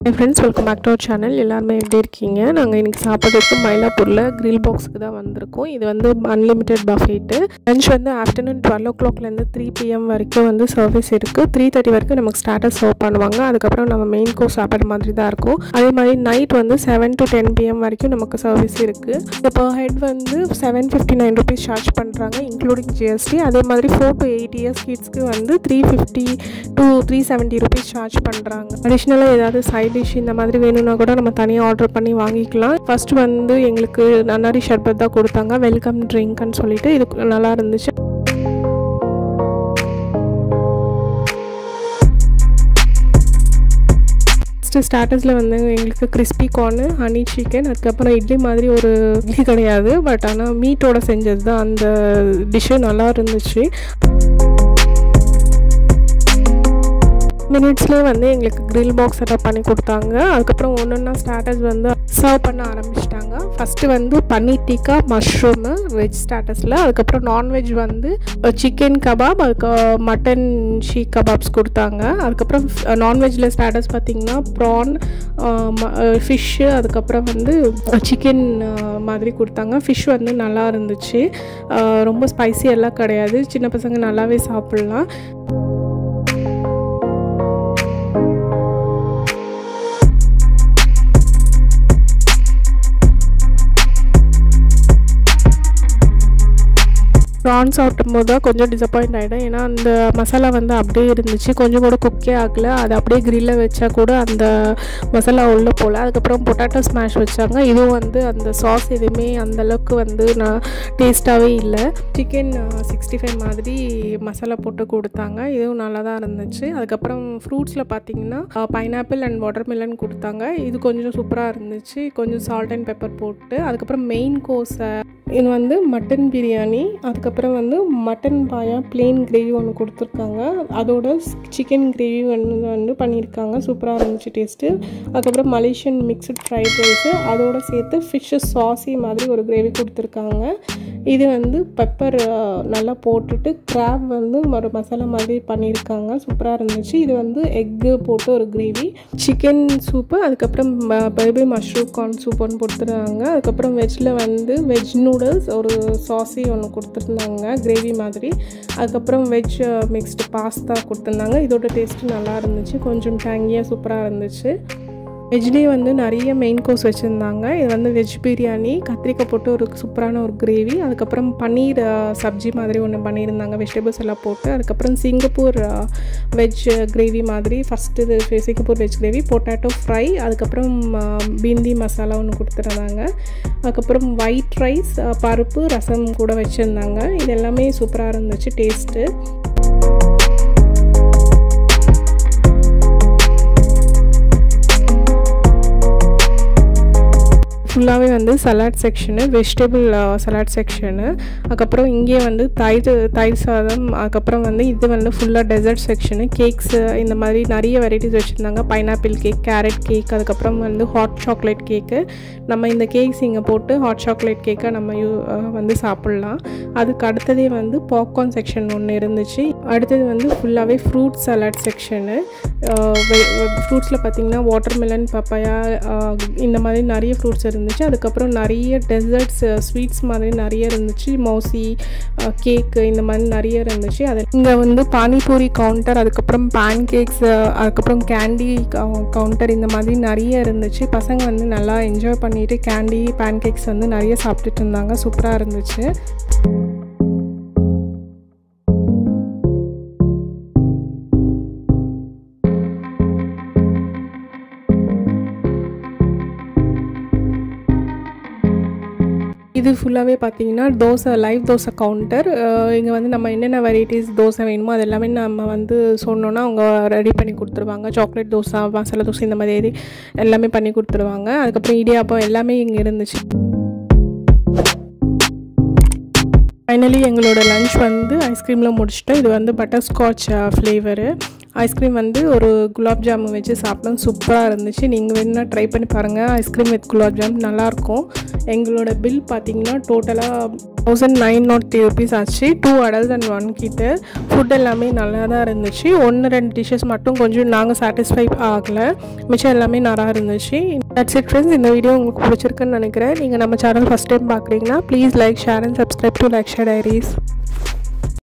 N friends welcome back to our channel எல்லாருமே எப்படி இருக்கீங்க நாங்கள் இன்றைக்கி சாப்பிட்றதுக்கு மயிலாப்பூரில் grill பாக்ஸுக்கு தான் வந்திருக்கோம் இது வந்து அன்லிமிட்டெட் பஃபேட்டு லஞ்ச் வந்து ஆஃப்டர்நூன் டுவெல் ஓ கிளாக்லேருந்து த்ரீ பிஎம் வரைக்கும் வந்து சர்வீஸ் இருக்குது த்ரீ தேர்ட்டி வரைக்கும் நமக்கு ஸ்டார்டர் சர்வ் பண்ணுவாங்க அதுக்கப்புறம் நம்ம மெயின் கோர்ஸ் சாப்பிட்ற மாதிரி தான் இருக்கும் அதே மாதிரி நைட் வந்து செவன் டு டென் பிஎம் வரைக்கும் நமக்கு சர்வீஸ் இருக்குது இப்போ per ஹெட் வந்து seven fifty nine rupees charge பண்ணுறாங்க இன்க்ளூடிங் ஜிஎஸ்டி அதே மாதிரி ஃபோர் டு எயிட் இயர்ஸ் கிட்ஸ்க்கு வந்து three fifty to three seventy rupees charge பண்ணுறாங்க அடிஷ்னலாக ஏதாவது சைட் டிஷ் இந்த மாதிரி வேணும்னா கூட நம்ம தனியாக ஆர்டர் பண்ணி வாங்கிக்கலாம் ஃபர்ஸ்ட் வந்து எங்களுக்கு நன்னாரி ஷர்பத் தான் கொடுத்தாங்க வெல்கம் ட்ரிங்க்னு சொல்லிட்டு இது நல்லா இருந்துச்சு ஃபஸ்ட்டு ஸ்டார்டர்ஸில் வந்து எங்களுக்கு கிறிஸ்பி கார்னு ஹனி சிக்கன் அதுக்கப்புறம் இட்லி மாதிரி ஒரு இட்லி கிடையாது பட் ஆனால் மீட்டோட செஞ்சது தான் அந்த டிஷ்ஷு நல்லா இருந்துச்சு மினிட்ஸ்லேயே வந்து எங்களுக்கு grill பாக்ஸ் செட்டப் பண்ணி கொடுத்தாங்க அதுக்கப்புறம் ஒன்று ஒன்றா ஸ்டார்டர்ஸ் வந்து சர்வ் பண்ண ஆரம்பிச்சிட்டாங்க ஃபஸ்ட்டு வந்து பன்னீர் டிக்கா மஷ்ரூமு வெஜ் ஸ்டார்டர்ஸில் அதுக்கப்புறம் நான்வெஜ் வந்து சிக்கன் கபாப் அதுக்கு மட்டன் ஷீக் கபாப்ஸ் கொடுத்தாங்க அதுக்கப்புறம் நான்வெஜ்ஜில் ஸ்டார்டர்ஸ் பார்த்திங்கன்னா ப்ரான் ஃபிஷ்ஷு அதுக்கப்புறம் வந்து சிக்கன் மாதிரி கொடுத்தாங்க ஃபிஷ் வந்து நல்லா இருந்துச்சு அஹ் ரொம்ப ஸ்பைசி எல்லாம் கிடையாது சின்ன பசங்க நல்லாவே சாப்பிட்லாம் ப்ரான்ஸ் சாப்பிடும் போது தான் கொஞ்சம் டிசப்பாயிண்ட் ஆகிடும் ஏன்னா அந்த மசாலா வந்து அப்படியே இருந்துச்சு கொஞ்சம் கூட குக்கே ஆகலை அது அப்படியே கிரில்ல வச்சா கூட அந்த மசாலா உள்ளே போகல அதுக்கப்புறம் பொட்டாட்டோ ஸ்மாஷ் வச்சாங்க இதுவும் வந்து அந்த சாஸ் எதுவுமே அந்த அளவுக்கு வந்து நான் டேஸ்ட்டாகவே இல்லை சிக்கன் சிக்ஸ்டி ஃபைவ் மாதிரி மசாலா போட்டு கொடுத்தாங்க இதுவும் நல்லா தான் இருந்துச்சு அதுக்கப்புறம் ஃப்ரூட்ஸில் பார்த்தீங்கன்னா பைனாப்பிள் அண்ட் வாட்டர் மிலன் கொடுத்தாங்க இது கொஞ்சம் சூப்பராக இருந்துச்சு கொஞ்சம் சால்ட் அண்ட் பெப்பர் போட்டு அதுக்கப்புறம் மெயின் கோஸை இது வந்து மட்டன் பிரியாணி அதுக்கப்புறம் வந்து மட்டன் பாயா பிளெயின் கிரேவி ஒன்று கொடுத்துருக்காங்க அதோட சிக்கன் கிரேவி ஒன்று வந்து பண்ணியிருக்காங்க சூப்பராக இருந்துச்சு டேஸ்ட்டு அதுக்கப்புறம் மலேசியன் மிக்சட் ஃப்ரைட் ரைஸு அதோட சேர்த்து ஃபிஷ்ஷு சாஸி மாதிரி ஒரு கிரேவி கொடுத்துருக்காங்க இது வந்து பெப்பர் நல்லா போட்டுட்டு கிராப் வந்து ஒரு மசாலா மாதிரி பண்ணியிருக்காங்க சூப்பராக இருந்துச்சு இது வந்து எக்கு போட்டு ஒரு கிரேவி சிக்கன் சூப்பு அதுக்கப்புறம் பேபி மஷ்ரூம் கார்ன் சூப் ஒன்று கொடுத்துருக்காங்க அதுக்கப்புறம் வெஜ்ஜில் வந்து வெஜ் நூடுல்ஸ் ஒரு சாஸி ஒன்று கொடுத்துருந்தாங்க கிரேவி மாதிரி அதுக்கப்புறம் வெஜ் மிக்ஸ்டு பாஸ்தா கொடுத்துருந்தாங்க இதோட டேஸ்ட்டு நல்லா இருந்துச்சு கொஞ்சம் டேங்கியாக சூப்பராக இருந்துச்சு வெஜ்லேயே வந்து நிறைய மெயின் கோர்ஸ் வச்சுருந்தாங்க இது வந்து வெஜ் பிரியாணி கத்திரிக்காய் போட்டு ஒரு சூப்பரான ஒரு கிரேவி அதுக்கப்புறம் பன்னீர் சப்ஜி மாதிரி ஒன்று பண்ணியிருந்தாங்க வெஜிடபிள்ஸ் எல்லாம் போட்டு அதுக்கப்புறம் சிங்கப்பூர் வெஜ் கிரேவி மாதிரி ஃபஸ்ட்டு இது Singapore veg gravy potato fry அதுக்கப்புறம் பிந்தி மசாலா ஒன்று கொடுத்துருந்தாங்க அதுக்கப்புறம் ஒயிட் ரைஸ் பருப்பு ரசம் கூட வச்சுருந்தாங்க இது எல்லாமே சூப்பராக இருந்துச்சு டேஸ்ட்டு ஃபுல்லாகவே வந்து salad section vegetable salad section அதுக்கப்புறம் இங்கே வந்து தயிர் தயிர் சாதம் அதுக்கப்புறம் வந்து இது வந்து ஃபுல்லாக டெசர்ட் செக்ஷனு கேக்ஸு இந்த மாதிரி நிறைய வெரைட்டிஸ் வச்சுருந்தாங்க பைனாப்பிள் கேக் கேரட் கேக் அதுக்கப்புறம் வந்து ஹாட் சாக்லேட் கேக்கு நம்ம இந்த கேக்ஸ் இங்கே போட்டு ஹாட் சாக்லேட் கேக்கை நம்ம யூ வந்து சாப்பிட்லாம் அதுக்கு அடுத்ததே வந்து பாப்கார்ன் செக்ஷன் ஒன்று இருந்துச்சு அடுத்தது வந்து ஃபுல்லாகவே ஃப்ரூட் சலாட் செக்ஷனு ஃப்ரூட்ஸில் பார்த்திங்கன்னா வாட்டர் மிலன் பப்பாயா இந்த மாதிரி நிறைய ஃப்ரூட்ஸ் இருந்துச்சு அதுக்கப்புறம் நிறைய டெசர்ட்ஸ் ஸ்வீட்ஸ் மாதிரி நிறைய இருந்துச்சு மௌசி கேக்கு இந்த மாதிரி நிறைய இருந்துச்சு அது இங்கே வந்து பானிபூரி கவுண்டர் அதுக்கப்புறம் பேன் கேக்ஸ் அதுக்கப்புறம் கேண்டி கவுண்டர் இந்த மாதிரி நிறைய இருந்துச்சு பசங்க வந்து நல்லா என்ஜாய் பண்ணிட்டு கேண்டி பேன் கேக்ஸ் வந்து நிறைய சாப்பிட்டுட்டு இருந்தாங்க சூப்பராக இருந்துச்சு இது ஃபுல்லாகவே பார்த்தீங்கன்னா தோசை லைவ் தோசை கவுண்டர் இங்கே வந்து நம்ம என்னென்ன வெரைட்டிஸ் தோசை வேணுமோ அது எல்லாமே நம்ம வந்து சொன்னோன்னா அவங்க ரெடி பண்ணி கொடுத்துருவாங்க சாக்லேட் தோசை மசாலா தோசை இந்த மாதிரி எல்லாமே பண்ணி கொடுத்துருவாங்க அதுக்கப்புறம் இடியாப்பம் எல்லாமே இங்கே இருந்துச்சு ஃபைனலி எங்களோட லன்ச் வந்து ஐஸ்கிரீமில் முடிச்சிட்டோம் இது வந்து பட்டர் ஸ்காட்ச் ஃப்ளேவரு ஐஸ்கிரீம் வந்து ஒரு குலாப் ஜாமுன் வச்சு சாப்பிட்டோம் சூப்பராக இருந்துச்சு நீங்கள் வேணுன்னா ட்ரை பண்ணி பாருங்கள் ஐஸ்கிரீம் வித் குலாப் ஜாம் நல்லாயிருக்கும் எங்களோட பில் பார்த்தீங்கன்னா டோட்டலாக thousand nine nought three rupees ஆச்சு டூ அடல்ட் அண்ட் ஒன் கிட்ட ஃபுட் எல்லாமே நல்லா தான் இருந்துச்சு ஒன்று ரெண்டு டிஷ்ஷஸ் மட்டும் கொஞ்சம் நாங்கள் சாட்டிஸ்ஃபை ஆகலை மிச்சம் எல்லாமே நல்லா இருந்துச்சு தட்ஸ் இட் ஃப்ரெண்ட்ஸ் இந்த வீடியோ உங்களுக்கு பிடிச்சிருக்குன்னு நினைக்கிறேன் நீங்கள் நம்ம சேனல் ஃபஸ்ட் டைம் பார்க்குறீங்கன்னா please like share and subscribe to like share diaries